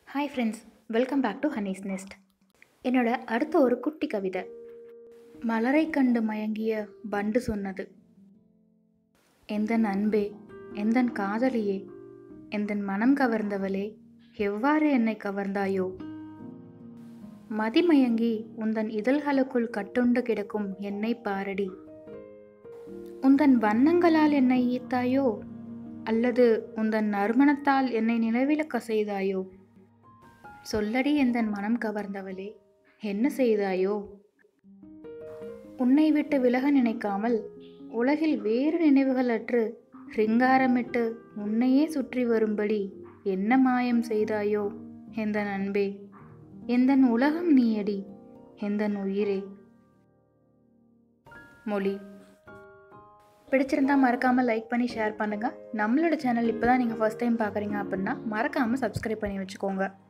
hi friends welcome back to Honey's Nest என்னோட அடுத்த ஒரு குட்டி கவிதை மலரை கண்டு மயங்கிய பண்டு சொன்னது எந்தன் அன்பே எந்தன் காதலியே எந்தன் மனம் கவர்ந்தவளே எவ்வாறு என்னை கவர்ந்தாயோ மதிமயங்கி உந்தன் இதழ்களுக்குள் கட்டுண்டு கிடக்கும் என்னை பாரடி உந்தன் வண்ணங்களால் என்னை ஈர்த்தாயோ அல்லது உந்தன் நறுமணத்தால் என்னை நினைவிழக்க செய்தாயோ சொல்லடி எந்தன் மனம் கவர்ந்தவளே என்ன செய்தாயோ உன்னை விட்டு விலக நினைக்காமல் உலகில் வேறு நினைவுகள் அற்று ரிங்காரமிட்டு உன்னையே சுற்றி வரும்படி என்ன மாயம் செய்தாயோ எந்தன் அன்பே எந்தன் உலகம் நீயடி எந்தன் உயிரே மொழி பிடிச்சிருந்தா மறக்காமல் லைக் பண்ணி ஷேர் பண்ணுங்கள் நம்மளோட சேனல் இப்போ தான் நீங்கள் ஃபஸ்ட் டைம் பார்க்குறீங்க அப்படின்னா மறக்காமல் சப்ஸ்கிரைப் பண்ணி வச்சுக்கோங்க